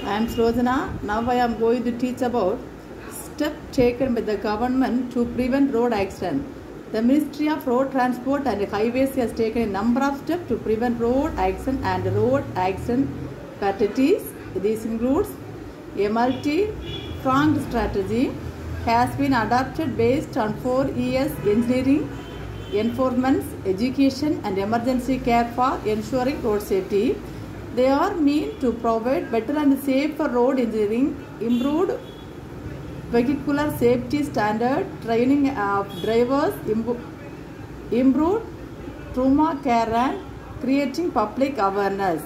I am Slojana. Now I am going to teach about step taken by the government to prevent road accident. The Ministry of Road Transport and Highways has taken a number of steps to prevent road accident and road accident fatalities. This includes a multi-pronged strategy has been adopted based on four years engineering, enforcement, education and emergency care for ensuring road safety. They are meant to provide better and safer road engineering, improved vehicular safety standard, training of drivers, impo- improved trauma care and creating public awareness.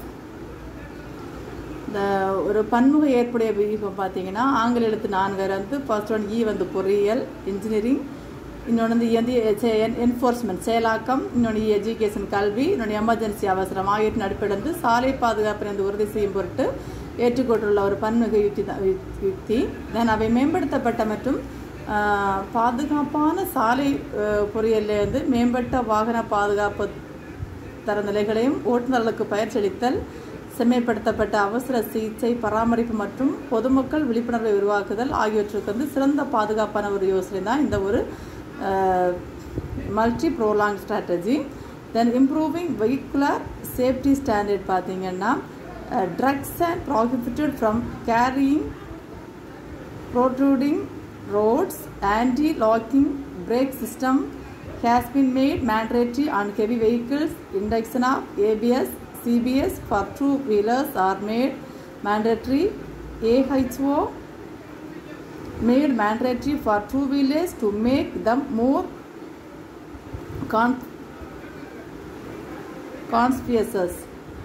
இந்த ஒரு பன்முக ஏற்புடைய வியூகம் பார்த்தீங்கன்னா ஆங்கில எழுத்து நான்கு வந்து ஃபர்ஸ்ட் ஒன் இ வந்து பொறியியல் இன்ஜினியரிங் இன்னொன்று வந்து வந்து என்ஃபோர்ஸ்மெண்ட் செயலாக்கம் இன்னொன்று எஜுகேஷன் கல்வி இன்னொன்று எமர்ஜென்சி அவசரம் ஆகியவற்றின் அடிப்படையில் வந்து சாலை பாதுகாப்பினை வந்து உறுதி செய்யும் பொருட்டு ஏற்றுக்கொண்டுள்ள ஒரு பன்முக யுக்தி தான் யுக்தி தென் அவை மேம்படுத்தப்பட்ட மற்றும் பாதுகாப்பான சாலை பொறியியலில் வந்து மேம்பட்ட வாகன பாதுகாப்பு தரநிலைகளையும் ஓட்டுநர்களுக்கு பயிற்சி அளித்தல் செம்மைப்படுத்தப்பட்ட அவசர சிகிச்சை பராமரிப்பு மற்றும் பொதுமக்கள் விழிப்புணர்வை உருவாக்குதல் ஆகியவற்றுக்கு வந்து சிறந்த பாதுகாப்பான ஒரு யோசனை தான் இந்த ஒரு multi prolong strategy then improving vehicular safety standard பார்த்தீங்கன்னா trucks and prohibited from carrying protruding rods anti locking brake system has been made mandatory on heavy vehicles. Induction of ABS, CBS for two-wheelers are made mandatory. AHO made mandatory for two-wheelers to make them more con- conspicuous.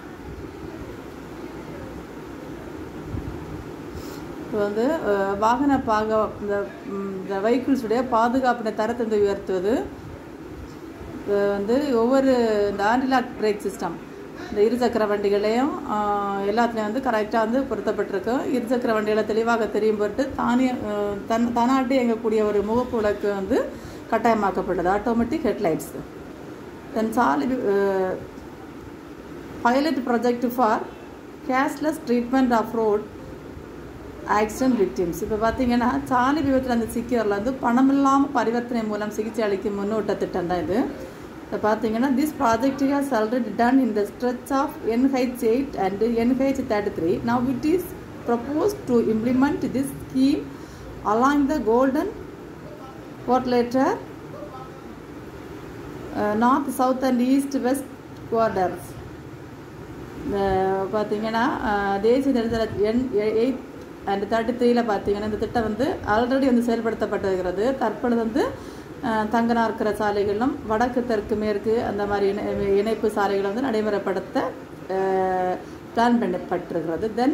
இப்போ வந்து வாகன பாக இந்த இந்த வெஹிக்கிள்ஸுடைய பாதுகாப்பினை தரத்தை வந்து உயர்த்துவது வந்து ஒவ்வொரு இந்த ஆன்டிலாக் பிரேக் சிஸ்டம் இந்த இருசக்கர வண்டிகளையும் எல்லாத்துலேயும் வந்து கரெக்டாக வந்து பொருத்தப்பட்டிருக்கு இருசக்கர வண்டிகளை தெளிவாக தெரியும் பொருட்டு தானிய தன் தனாட்டி இயங்கக்கூடிய ஒரு முகப்பு விளக்கு வந்து கட்டாயமாக்கப்பட்டது ஆட்டோமேட்டிக் ஹெட்லைட்ஸ் தென் சாலை pilot project for cashless treatment of road accident victims இப்போ பார்த்தீங்கன்னா சாலை விபத்தில் அந்த சிக்கியரில் வந்து பணம் இல்லாமல் பரிவர்த்தனை மூலம் சிகிச்சை அளிக்கும் முன்னோட்ட திட்டம் தான் இது இப்போ பார்த்தீங்கன்னா this project has already done in the stretch of NH eight and NH thirty three now it is propose to implement this scheme along the golden quadrilateral north south and east west corridors பார்த்தீங்கன்னா தேசிய நெடுதல எண் eight and thirty த்ரீல பார்த்தீங்கன்னா இந்த திட்டம் வந்து already வந்து செயல்படுத்தப்பட்டிருக்கிறது தற்பொழுது வந்து தங்கனா இருக்கிற சாலைகளும் வடக்கு தெற்கு மேற்கு அந்த மாதிரி இணை இணைப்பு சாலைகளை வந்து நடைமுறைப்படுத்த பிளான் பண்ணப்பட்டிருக்கிறது then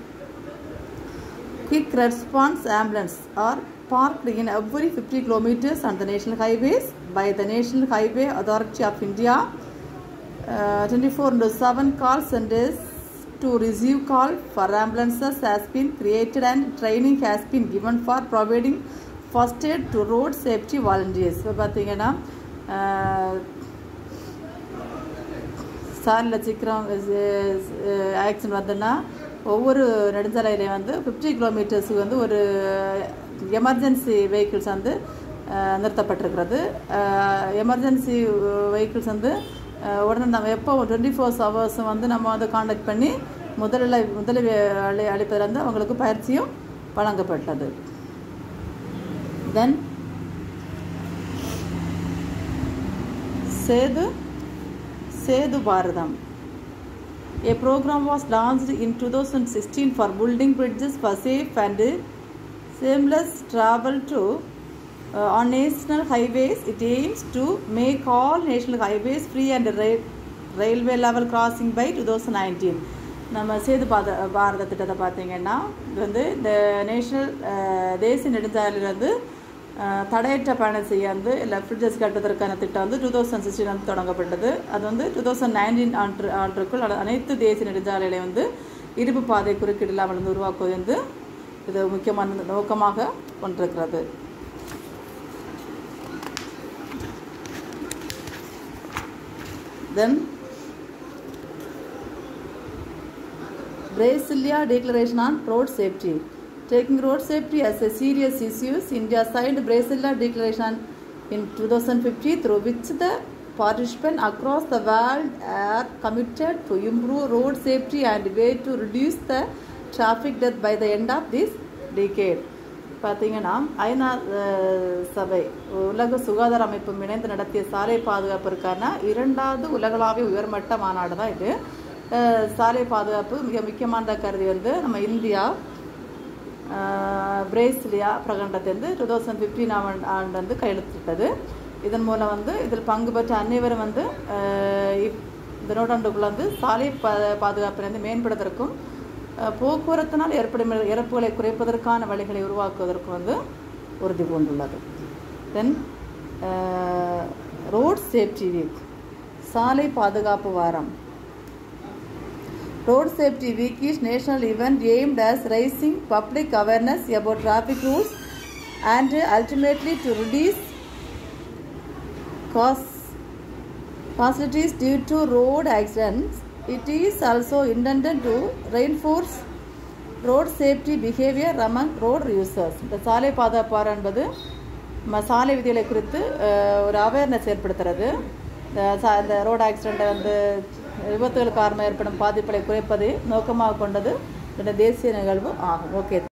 quick response ambulance are parked in every fifty kilometres on the national highways by the National Highway Authority of India twenty four into seven call centres to receive call for ambulances has been created and training has been given for providing first aid to road safety volunteers இப்போ பார்த்தீங்கன்னா சாரில் சீக்கிரம் accident வந்ததுன்னா ஒவ்வொரு நெடுஞ்சாலையிலையும் வந்து fifty கிலோமீட்டர்ஸுக்கு வந்து ஒரு emergency vehicles வந்து நிறுத்தப்பட்டிருக்கிறது emergency vehicles வந்து உடனே நம்ம எப்போ டுவெண்ட்டி ஃபோர் ஹவர்ஸும் வந்து நம்ம வந்து காண்டாக்ட் பண்ணி முதலில் முதலுதவி அளி அளிப்பதில் வந்து அவங்களுக்கு பயிற்சியும் வழங்கப்பட்டது தென் சேது சேது பாரதம் A program was launched in 2016 for building bridges for safe and seamless travel to uh, on national highways it aims to make all national highways free and rail, railway level crossing by 2019 நம்ம சேது பாத பாரத திட்டத்தை பார்த்தீங்கன்னா இது வந்து இந்த national தேசிய நெடுஞ்சாலையில் வந்து தடையற்ற பயணம் செய்ய வந்து இல்லை ஃப்ரிட்ஜஸ் கட்டுவதற்கான திட்டம் வந்து டூ தௌசண்ட் சிக்ஸ்டீன் வந்து தொடங்கப்பட்டது அது வந்து டூ தௌசண்ட் நைன்டீன் ஆண்டு ஆண்டுக்குள் அனைத்து தேசிய நெடுஞ்சாலைகளையும் வந்து இருப்பு பாதை குறுக்கீடு இல்லாமல் வந்து உருவாக்குவது வந்து இது முக்கியமான நோக்கமாக கொண்டிருக்கிறது தென் Brasilia Declaration on Road Safety. Taking road safety as a serious issue, India signed Brasilia Declaration in 2050 through which the participants across the world are committed to improve road safety and way to reduce the traffic death by the end of this decade. பார்த்தீங்கன்னா ஐநா அஹ், சபை உலக சுகாதார அமைப்பும் இணைந்து நடத்திய சாலை பாதுகாப்பிற்கான இரண்டாவது உலகளாவிய உயர்மட்ட மாநாடு தான் இது அஹ், சாலை பாதுகாப்பு மிக முக்கியமானதாக கருதி வந்து நம்ம இந்தியா அஹ், பிரேசிலியா பிரகண்டத்தை வந்து டூ தௌசண்ட் ஃபிஃப்டீன் ஆண்டு வந்து கையெழுத்திட்டது இதன் மூலம் வந்து இதில் பங்கு பெற்ற அனைவரும் வந்து அஹ், இப்- இந்த நூற்றாண்டுக்குள்ள வந்து சாலை பா பாதுகாப்பினை வந்து மேம்படுவதற்கும் அஹ், போக்குவரத்தினால் ஏற்படும் இறப்புகளை குறைப்பதற்கான வழிகளை உருவாக்குவதற்கு வந்து உறுதி பூண்டுள்ளது தென் ரோட் சேஃப்டி வீக் சாலை பாதுகாப்பு வாரம் Road Safety Week is national event aimed at raising public awareness about traffic rules and ultimately to reduce cause casualties due to road accidents. It is also intended to reinforce road safety behavior among road users. இந்த சாலை பாதுகாப்பார் என்பது நம்ம சாலை விதிகளை குறித்து அஹ், ஒரு awareness ஏற்படுத்துறது இந்த சா- இந்த ரோடு ஆக்சிடெண்ட்டை வந்து விபத்துகள் காரணமாக ஏற்படும் பாதிப்புகளை குறைப்பதை நோக்கமாக கொண்டது இந்த தேசிய நிகழ்வு ஆகும் ஓகே